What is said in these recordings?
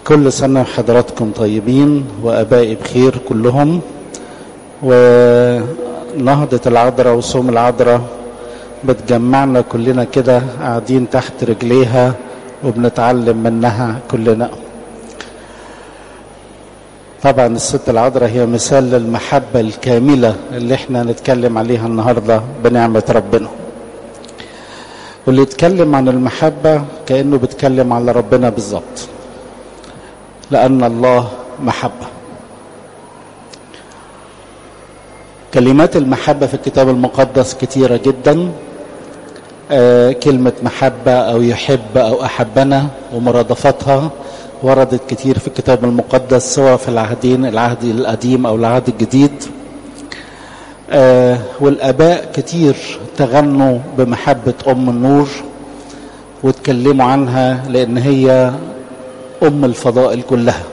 كل سنة وحضراتكم طيبين وأبائي بخير كلهم ونهضة العذراء وصوم العذراء بتجمعنا كلنا كده قاعدين تحت رجليها وبنتعلم منها كلنا طبعا الست العذراء هي مثال للمحبة الكاملة اللي احنا نتكلم عليها النهاردة بنعمة ربنا واللي يتكلم عن المحبة كأنه بيتكلم على ربنا بالظبط لأن الله محبة كلمات المحبة في الكتاب المقدس كتيرة جدا آه كلمة محبة أو يحب أو أحبنا ومرادفتها وردت كتير في الكتاب المقدس سواء في العهدين العهد القديم أو العهد الجديد آه والآباء كتير تغنوا بمحبة أم النور واتكلموا عنها لأن هي أم الفضائل كلها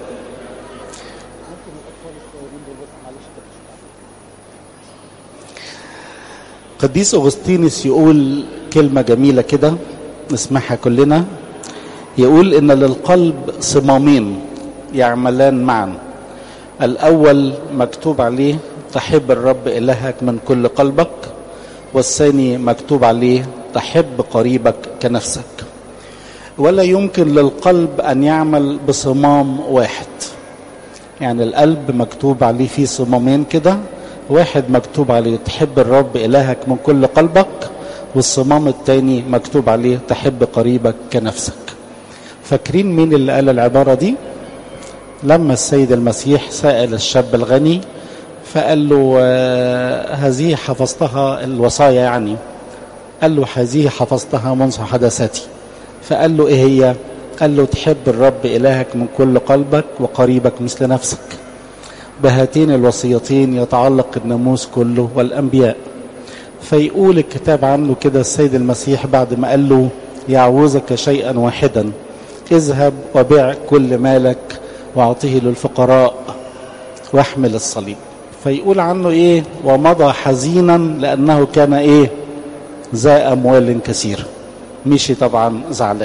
قديس أغسطينس يقول كلمة جميلة كده نسمعها كلنا يقول إن للقلب صمامين يعملان معا الأول مكتوب عليه تحب الرب إلهك من كل قلبك والثاني مكتوب عليه تحب قريبك كنفسك ولا يمكن للقلب أن يعمل بصمام واحد يعني القلب مكتوب عليه فيه صمامين كده واحد مكتوب عليه تحب الرب إلهك من كل قلبك والصمام الثاني مكتوب عليه تحب قريبك كنفسك فاكرين مين اللي قال العبارة دي لما السيد المسيح سأل الشاب الغني فقال له هذه حفظتها الوصايا يعني قال له هذه حفظتها منذ حدثتي فقال له ايه هي قال له تحب الرب إلهك من كل قلبك وقريبك مثل نفسك بهاتين الوصيتين يتعلق الناموس كله والأنبياء فيقول الكتاب عنه كده السيد المسيح بعد ما قال له يعوزك شيئا واحدا اذهب وبيع كل مالك واعطيه للفقراء واحمل الصليب فيقول عنه ايه ومضى حزينا لانه كان ايه ذا اموال كثيره مشي طبعا زعلان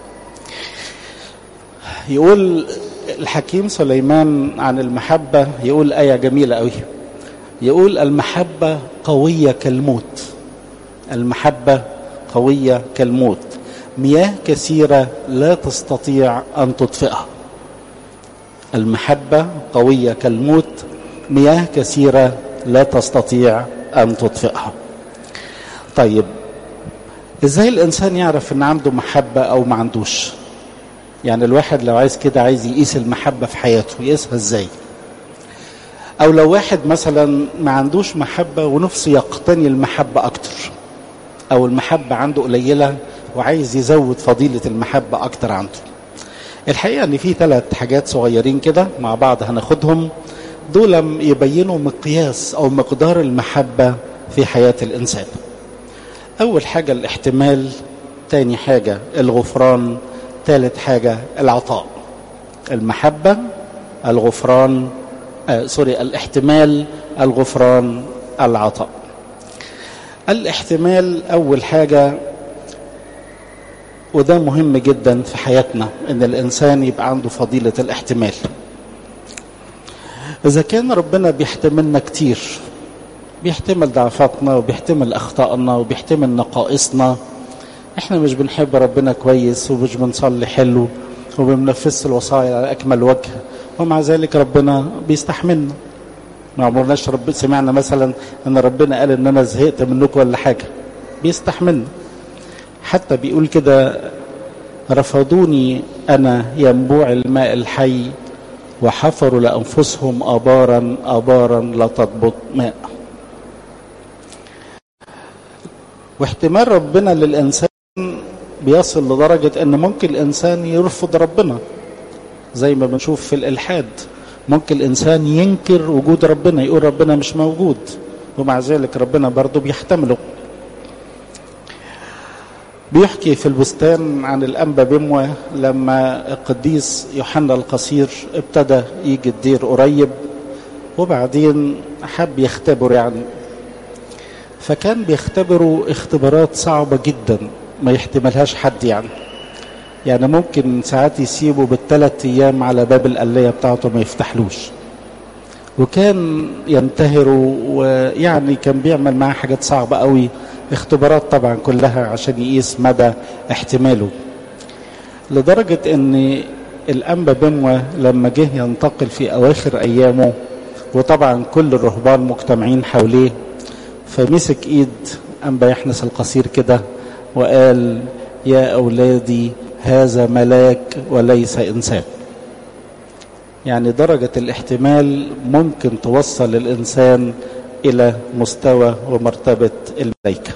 يقول الحكيم سليمان عن المحبة يقول آية جميلة قوي يقول المحبة قوية كالموت المحبة قوية كالموت مياه كثيرة لا تستطيع أن تطفئها المحبة قوية كالموت مياه كثيرة لا تستطيع أن تطفئها طيب ازاي الانسان يعرف ان عنده محبة او ما عندوش يعني الواحد لو عايز كده عايز يقيس المحبة في حياته يقيسها ازاي او لو واحد مثلا ما عندوش محبة ونفسه يقتني المحبة اكتر او المحبة عنده قليلة وعايز يزود فضيلة المحبة اكتر عنده الحقيقة ان في ثلاث حاجات صغيرين كده مع بعض هناخدهم دول يبينوا مقياس او مقدار المحبة في حياة الانسان أول حاجة الاحتمال تاني حاجة الغفران ثالث حاجة العطاء المحبة الغفران آه سوري الاحتمال الغفران العطاء الاحتمال أول حاجة وده مهم جدا في حياتنا ان الانسان يبقى عنده فضيلة الاحتمال اذا كان ربنا بيحتملنا كتير بيحتمل ضعفاتنا وبيحتمل اخطائنا وبيحتمل نقائصنا احنا مش بنحب ربنا كويس ومش بنصلي حلو وبننفذ الوصايا على اكمل وجه ومع ذلك ربنا بيستحملنا ما عمرناش رب سمعنا مثلا ان ربنا قال ان انا زهقت منكم ولا حاجه بيستحملنا حتى بيقول كده رفضوني انا ينبوع الماء الحي وحفروا لانفسهم ابارا ابارا لا تضبط ماء واحتمال ربنا للإنسان بيصل لدرجة أن ممكن الإنسان يرفض ربنا زي ما بنشوف في الإلحاد ممكن الإنسان ينكر وجود ربنا يقول ربنا مش موجود ومع ذلك ربنا برضه بيحتمله بيحكي في البستان عن الأنبا بموة لما القديس يوحنا القصير ابتدى يجي الدير قريب وبعدين حب يختبر يعني فكان بيختبروا اختبارات صعبة جدا ما يحتملهاش حد يعني يعني ممكن ساعات يسيبوا بالثلاث ايام على باب القلايه بتاعته ما يفتحلوش وكان ينتهر ويعني كان بيعمل معاه حاجات صعبه قوي اختبارات طبعا كلها عشان يقيس مدى احتماله لدرجه ان الانبا بموة لما جه ينتقل في اواخر ايامه وطبعا كل الرهبان مجتمعين حواليه فمسك ايد انبا يحنس القصير كده وقال يا اولادي هذا ملاك وليس انسان يعني درجه الاحتمال ممكن توصل الانسان الى مستوى ومرتبه الملائكه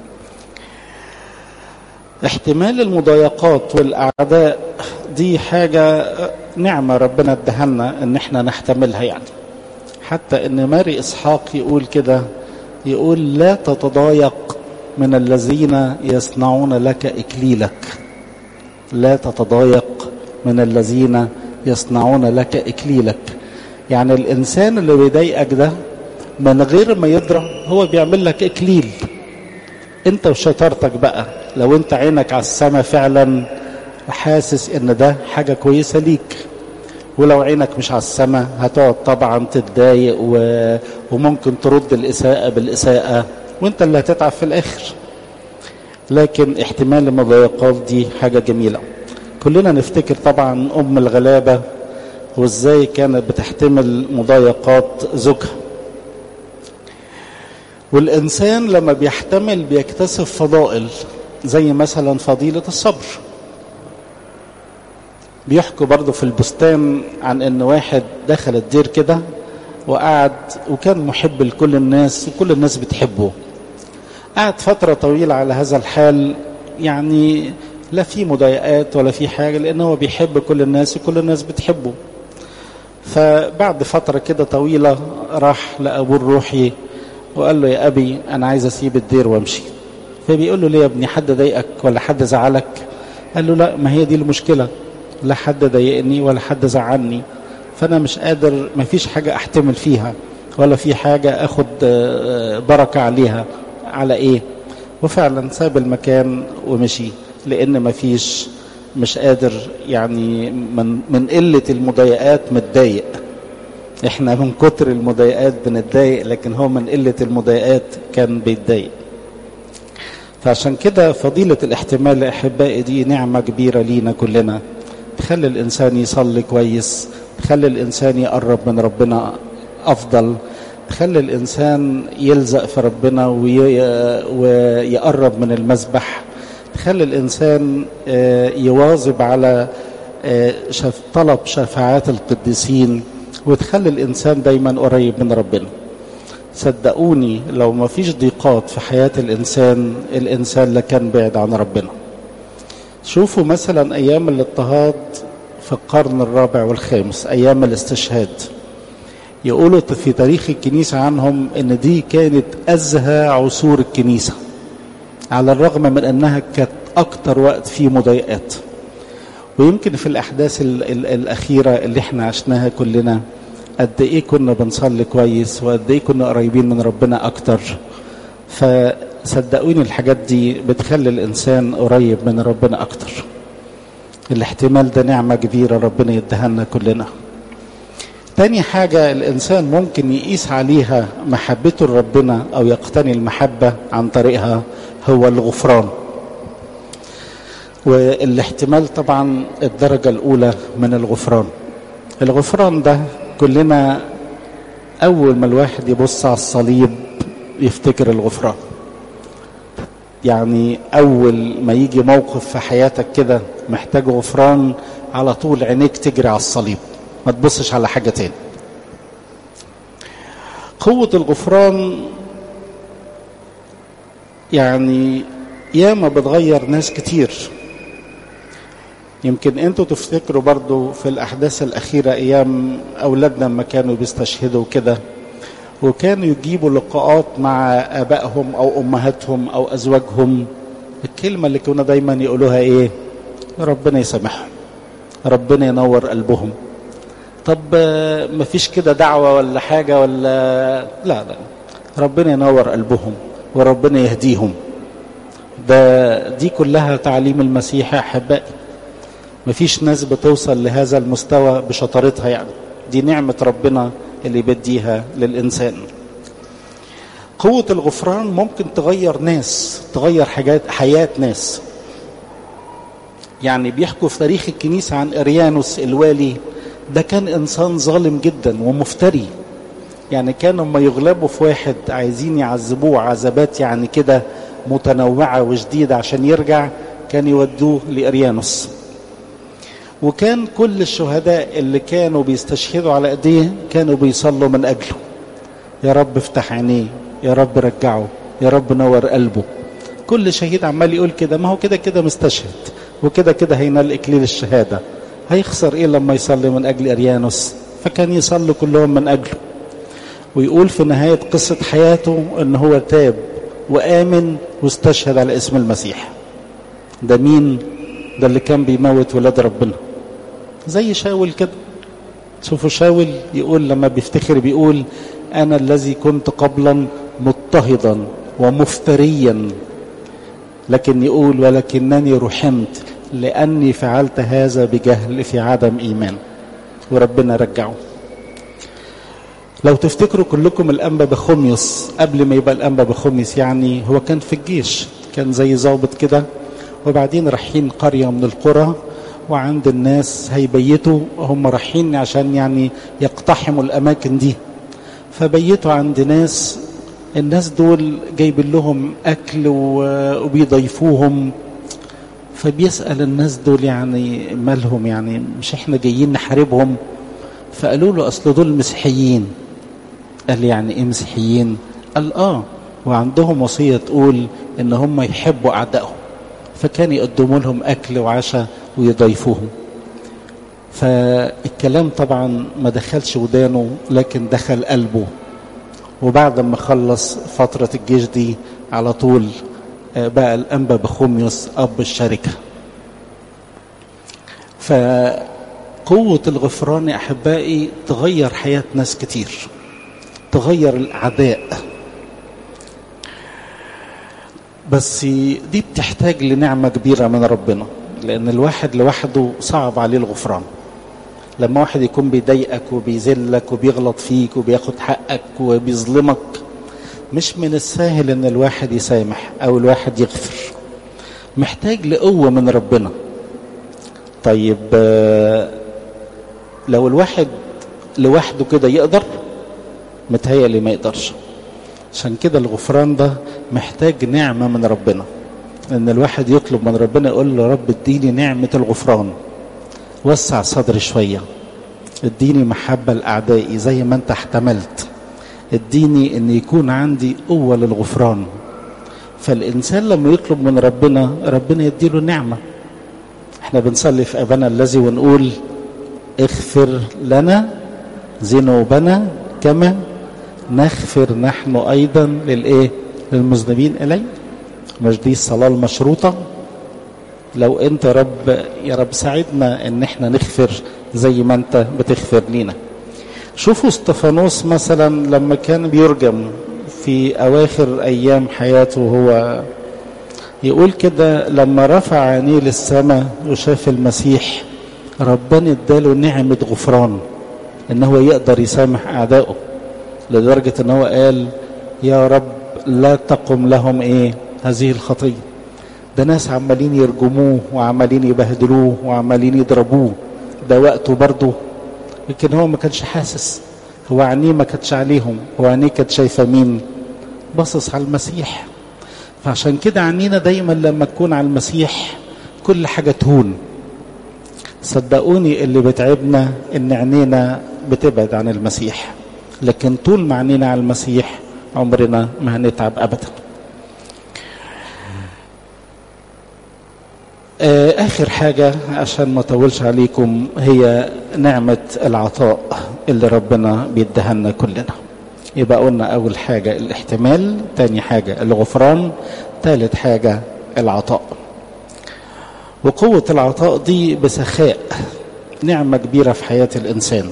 احتمال المضايقات والاعداء دي حاجه نعمه ربنا ادهلنا ان احنا نحتملها يعني حتى ان ماري اسحاق يقول كده يقول لا تتضايق من الذين يصنعون لك اكليلك لا تتضايق من الذين يصنعون لك اكليلك يعني الانسان اللي بيضايقك ده من غير ما يضرب هو بيعمل لك اكليل انت وشطارتك بقى لو انت عينك على السماء فعلا حاسس ان ده حاجه كويسه ليك ولو عينك مش على السماء هتقعد طبعا تتضايق و... وممكن ترد الإساءة بالإساءة وانت اللي هتتعب في الآخر لكن احتمال المضايقات دي حاجة جميلة كلنا نفتكر طبعا أم الغلابة وازاي كانت بتحتمل مضايقات زوجها والإنسان لما بيحتمل بيكتسب فضائل زي مثلا فضيلة الصبر بيحكوا برضه في البستان عن ان واحد دخل الدير كده وقعد وكان محب لكل الناس وكل الناس بتحبه قعد فترة طويلة على هذا الحال يعني لا في مضايقات ولا في حاجة لأنه هو بيحب كل الناس وكل الناس بتحبه فبعد فترة كده طويلة راح لأبوه الروحي وقال له يا أبي أنا عايز أسيب الدير وأمشي فبيقول له ليه يا ابني حد ضايقك ولا حد زعلك قال له لا ما هي دي المشكلة لا حد ضايقني ولا حد زعلني فانا مش قادر ما فيش حاجه احتمل فيها ولا في حاجه اخد بركه عليها على ايه وفعلا ساب المكان ومشي لان ما فيش مش قادر يعني من من قله المضايقات متضايق احنا من كتر المضايقات بنتضايق لكن هو من قله المضايقات كان بيتضايق فعشان كده فضيله الاحتمال احبائي دي نعمه كبيره لينا كلنا تخلي الإنسان يصلي كويس تخلي الإنسان يقرب من ربنا أفضل تخلي الإنسان يلزق في ربنا ويقرب من المسبح تخلي الإنسان يواظب على طلب شفاعات القديسين وتخلي الإنسان دايما قريب من ربنا صدقوني لو ما فيش ضيقات في حياة الإنسان الإنسان لكان بعد عن ربنا شوفوا مثلا ايام الاضطهاد في القرن الرابع والخامس ايام الاستشهاد يقولوا في تاريخ الكنيسة عنهم ان دي كانت ازهى عصور الكنيسة على الرغم من انها كانت اكتر وقت فيه مضايقات ويمكن في الاحداث ال ال الاخيرة اللي احنا عشناها كلنا قد ايه كنا بنصلي كويس وقد ايه كنا قريبين من ربنا اكتر ف صدقوني الحاجات دي بتخلي الإنسان قريب من ربنا أكتر الاحتمال ده نعمة كبيرة ربنا يدهنا كلنا تاني حاجة الإنسان ممكن يقيس عليها محبته لربنا أو يقتني المحبة عن طريقها هو الغفران والاحتمال طبعا الدرجة الأولى من الغفران الغفران ده كلنا أول ما الواحد يبص على الصليب يفتكر الغفران يعني أول ما يجي موقف في حياتك كده محتاج غفران على طول عينيك تجري على الصليب ما تبصش على حاجة تاني قوة الغفران يعني ياما بتغير ناس كتير يمكن انتوا تفتكروا برضو في الأحداث الأخيرة أيام أولادنا لما كانوا بيستشهدوا كده وكانوا يجيبوا لقاءات مع ابائهم او امهاتهم او ازواجهم الكلمه اللي كنا دايما يقولوها ايه ربنا يسامحهم ربنا ينور قلبهم طب ما فيش كده دعوه ولا حاجه ولا لا لا ربنا ينور قلبهم وربنا يهديهم ده دي كلها تعليم المسيح يا احبائي مفيش ناس بتوصل لهذا المستوى بشطارتها يعني دي نعمة ربنا اللي بديها للإنسان قوة الغفران ممكن تغير ناس تغير حاجات حياة ناس يعني بيحكوا في تاريخ الكنيسة عن إريانوس الوالي ده كان إنسان ظالم جدا ومفتري يعني كانوا لما يغلبوا في واحد عايزين يعذبوه عذابات يعني كده متنوعة وجديدة عشان يرجع كان يودوه لإريانوس وكان كل الشهداء اللي كانوا بيستشهدوا على ايديه كانوا بيصلوا من اجله يا رب افتح عينيه يا رب رجعه يا رب نور قلبه كل شهيد عمال يقول كده ما هو كده كده مستشهد وكده كده هينال اكليل الشهاده هيخسر ايه لما يصلي من اجل اريانوس فكان يصلوا كلهم من اجله ويقول في نهايه قصه حياته ان هو تاب وامن واستشهد على اسم المسيح ده مين ده اللي كان بيموت ولاد ربنا زي شاول كده شوفوا شاول يقول لما بيفتخر بيقول انا الذي كنت قبلا مضطهدا ومفتريا لكن يقول ولكنني رحمت لاني فعلت هذا بجهل في عدم ايمان وربنا رجعه لو تفتكروا كلكم الانبا بخميس قبل ما يبقى الانبا بخميس يعني هو كان في الجيش كان زي ظابط كده وبعدين رايحين قريه من القرى وعند الناس هيبيتوا هم رايحين عشان يعني يقتحموا الاماكن دي فبيتوا عند ناس الناس دول جايبين لهم اكل وبيضيفوهم فبيسال الناس دول يعني مالهم يعني مش احنا جايين نحاربهم فقالوا له اصل دول مسيحيين قال يعني ايه مسيحيين قال اه وعندهم وصيه تقول ان هم يحبوا اعدائهم فكان يقدموا لهم اكل وعشاء ويضيفوهم فالكلام طبعا ما دخلش ودانه لكن دخل قلبه وبعد ما خلص فترة الجيش دي على طول بقى الأنبا بخوميوس أب الشركة فقوة الغفران يا أحبائي تغير حياة ناس كتير تغير الأعداء بس دي بتحتاج لنعمة كبيرة من ربنا لأن الواحد لوحده صعب عليه الغفران لما واحد يكون بيضايقك وبيذلك وبيغلط فيك وبياخد حقك وبيظلمك مش من السهل ان الواحد يسامح او الواحد يغفر محتاج لقوة من ربنا طيب لو الواحد لوحده كده يقدر متهيألي ما يقدرش عشان كده الغفران ده محتاج نعمة من ربنا ان الواحد يطلب من ربنا يقول له رب اديني نعمة الغفران وسع صدري شوية اديني محبة لأعدائي زي ما انت احتملت اديني ان يكون عندي قوة للغفران فالإنسان لما يطلب من ربنا ربنا يديله نعمة احنا بنصلي في أبانا الذي ونقول اغفر لنا ذنوبنا كما نغفر نحن أيضا للإيه للمذنبين إليه مش دي الصلاة المشروطة لو انت يا رب يا رب ساعدنا ان احنا نغفر زي ما انت بتغفر لينا شوفوا استفانوس مثلا لما كان بيرجم في اواخر ايام حياته هو يقول كده لما رفع عينيه للسماء وشاف المسيح ربنا اداله نعمة غفران ان هو يقدر يسامح اعدائه لدرجة ان هو قال يا رب لا تقم لهم ايه هذه الخطيه ده ناس عمالين يرجموه وعمالين يبهدلوه وعمالين يضربوه ده وقته برضه لكن هو ما كانش حاسس هو عينيه ما كانتش عليهم هو عينيه كانت شايفه مين باصص على المسيح فعشان كده عينينا دايما لما تكون على المسيح كل حاجه تهون صدقوني اللي بتعبنا ان عينينا بتبعد عن المسيح لكن طول ما عينينا على المسيح عمرنا ما هنتعب ابدا آخر حاجة عشان ما أطولش عليكم هي نعمة العطاء اللي ربنا بيديها لنا كلنا يبقى قلنا أول حاجة الاحتمال تاني حاجة الغفران تالت حاجة العطاء وقوة العطاء دي بسخاء نعمة كبيرة في حياة الإنسان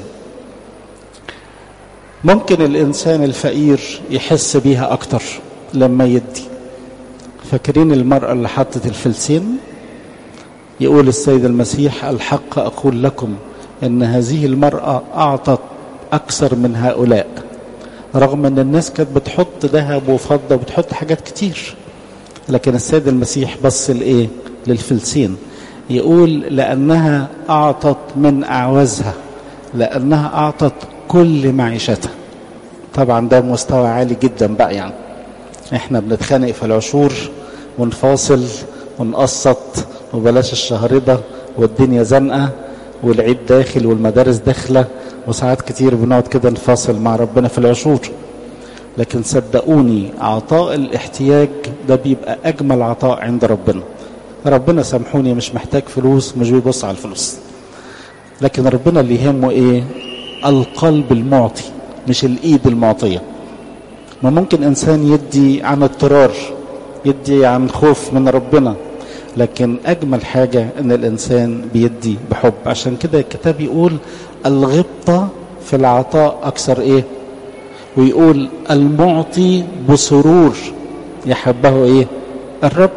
ممكن الإنسان الفقير يحس بيها أكتر لما يدي فاكرين المرأة اللي حطت الفلسين يقول السيد المسيح الحق أقول لكم أن هذه المرأة أعطت أكثر من هؤلاء رغم أن الناس كانت بتحط ذهب وفضة وبتحط حاجات كتير لكن السيد المسيح بص لإيه للفلسين يقول لأنها أعطت من أعوزها لأنها أعطت كل معيشتها طبعا ده مستوى عالي جدا بقى يعني احنا بنتخانق في العشور ونفاصل ونقسط وبلاش الشهرضة والدنيا زنقة والعيد داخل والمدارس داخلة وساعات كتير بنقعد كده نفاصل مع ربنا في العشور لكن صدقوني عطاء الاحتياج ده بيبقى أجمل عطاء عند ربنا ربنا سامحوني مش محتاج فلوس مش بيبص على الفلوس لكن ربنا اللي يهمه ايه القلب المعطي مش الايد المعطيه ما ممكن انسان يدي عن اضطرار يدي عن خوف من ربنا لكن اجمل حاجه ان الانسان بيدي بحب عشان كده الكتاب يقول الغبطه في العطاء اكثر ايه ويقول المعطي بسرور يحبه ايه الرب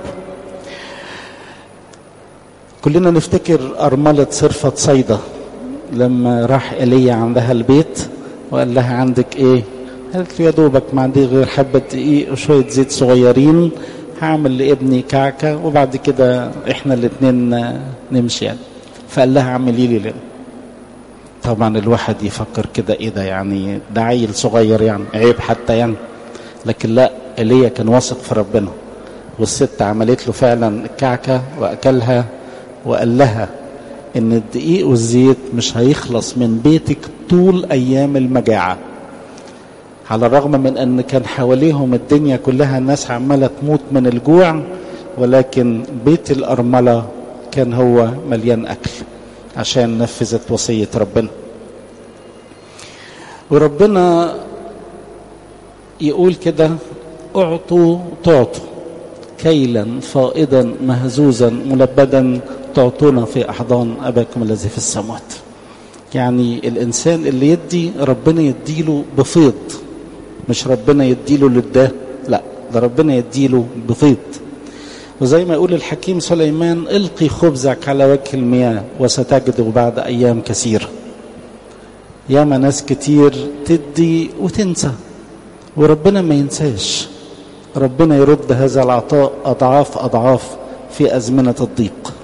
كلنا نفتكر أرملة صرفة صيدة لما راح إيليا عندها البيت وقال لها عندك إيه؟ قالت له يا دوبك ما عندي غير حبة دقيق وشوية زيت صغيرين هعمل لابني كعكة وبعد كده إحنا الاتنين نمشي يعني فقال لها اعملي لي ليه. طبعا الواحد يفكر كده إيه ده يعني ده عيل صغير يعني عيب حتى يعني لكن لا إيليا كان واثق في ربنا والست عملت له فعلا الكعكة وأكلها وقال لها ان الدقيق والزيت مش هيخلص من بيتك طول ايام المجاعه على الرغم من ان كان حواليهم الدنيا كلها الناس عماله تموت من الجوع ولكن بيت الارمله كان هو مليان اكل عشان نفذت وصيه ربنا وربنا يقول كده اعطوا تعطوا كيلا فائضا مهزوزا ملبدا تعطونا في أحضان أباكم الذي في السماوات يعني الإنسان اللي يدي ربنا يديله بفيض مش ربنا يديله للده لا ده ربنا يديله بفيض وزي ما يقول الحكيم سليمان القي خبزك على وجه المياه وستجده بعد أيام كثيرة ياما ناس كتير تدي وتنسى وربنا ما ينساش ربنا يرد هذا العطاء أضعاف أضعاف في أزمنة الضيق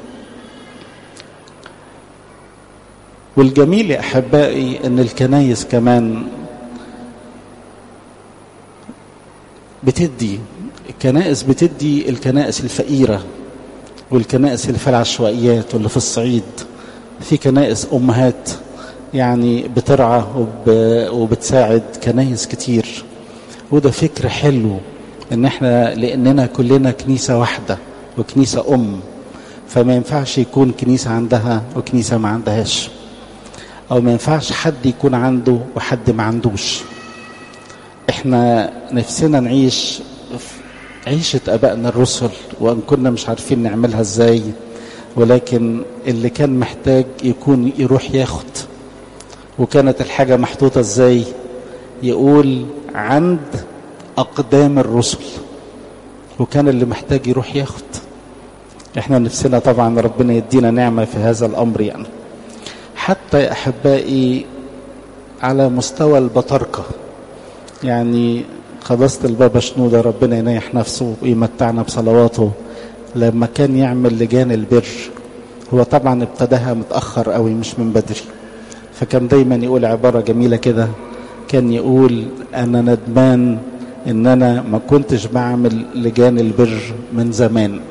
والجميل يا احبائي ان الكنايس كمان بتدي الكنائس بتدي الكنائس الفقيره والكنائس اللي في العشوائيات واللي في الصعيد في كنائس امهات يعني بترعى وبتساعد كنايس كتير وده فكر حلو ان احنا لاننا كلنا كنيسه واحده وكنيسه ام فما ينفعش يكون كنيسه عندها وكنيسه ما عندهاش او ما ينفعش حد يكون عنده وحد ما عندوش احنا نفسنا نعيش عيشة ابائنا الرسل وان كنا مش عارفين نعملها ازاي ولكن اللي كان محتاج يكون يروح ياخد وكانت الحاجة محطوطة ازاي يقول عند اقدام الرسل وكان اللي محتاج يروح ياخد احنا نفسنا طبعا ربنا يدينا نعمة في هذا الامر يعني حتى يا احبائي على مستوى البطاركه يعني قداسه البابا شنوده ربنا ينيح نفسه ويمتعنا بصلواته لما كان يعمل لجان البر هو طبعا ابتداها متاخر قوي مش من بدري فكان دايما يقول عباره جميله كده كان يقول انا ندمان ان انا ما كنتش بعمل لجان البر من زمان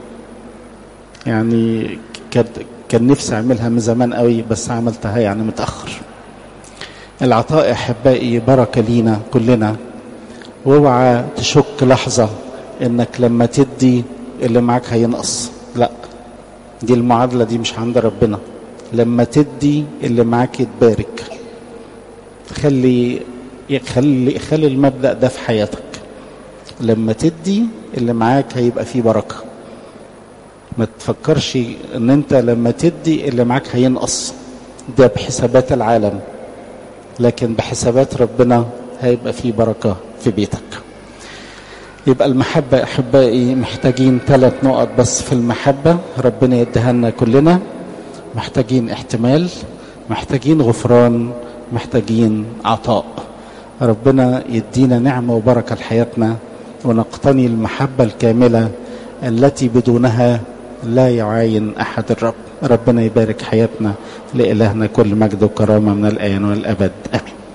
يعني كانت كان نفسي اعملها من زمان قوي بس عملتها يعني متاخر العطاء احبائي بركه لينا كلنا واوعى تشك لحظه انك لما تدي اللي معاك هينقص لا دي المعادله دي مش عند ربنا لما تدي اللي معاك يتبارك خلي خلي خلي المبدا ده في حياتك لما تدي اللي معاك هيبقى فيه بركه ما تفكرش ان انت لما تدي اللي معاك هينقص ده بحسابات العالم لكن بحسابات ربنا هيبقى فيه بركة في بيتك يبقى المحبة أحبائي محتاجين ثلاث نقط بس في المحبة ربنا يديها لنا كلنا محتاجين احتمال محتاجين غفران محتاجين عطاء ربنا يدينا نعمة وبركة لحياتنا ونقتني المحبة الكاملة التي بدونها لا يعاين أحد الرب ربنا يبارك حياتنا لإلهنا كل مجد وكرامة من الآن والأبد آمين